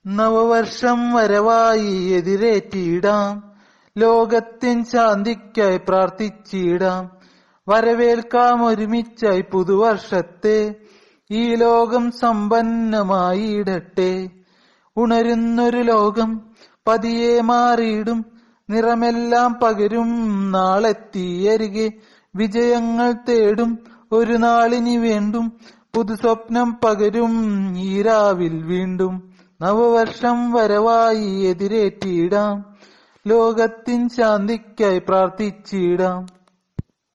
നവവർഷം വരവായി എതിരേറ്റിടാം ലോകത്തിൻ ശാന്തിക്കായി പ്രാർത്ഥിച്ചിടാം വരവേൽക്കാം ഒരുമിച്ചായി പുതുവർഷത്തെ ഈ ലോകം സമ്പന്നമായിടട്ടെ ഉണരുന്നൊരു ലോകം പതിയെ മാറിയിടും നിറമെല്ലാം പകരും നാളെത്തിയരികെ വിജയങ്ങൾ തേടും ഒരു നാളിനി വേണ്ടും പുതുസ്വപ്നം പകരും ഈ രാവിൽ വീണ്ടും നവവർഷം വരവായി എതിരേറ്റിടാം ലോകത്തിൻ ശാന്തിക്കായി പ്രാർത്ഥിച്ചിടാം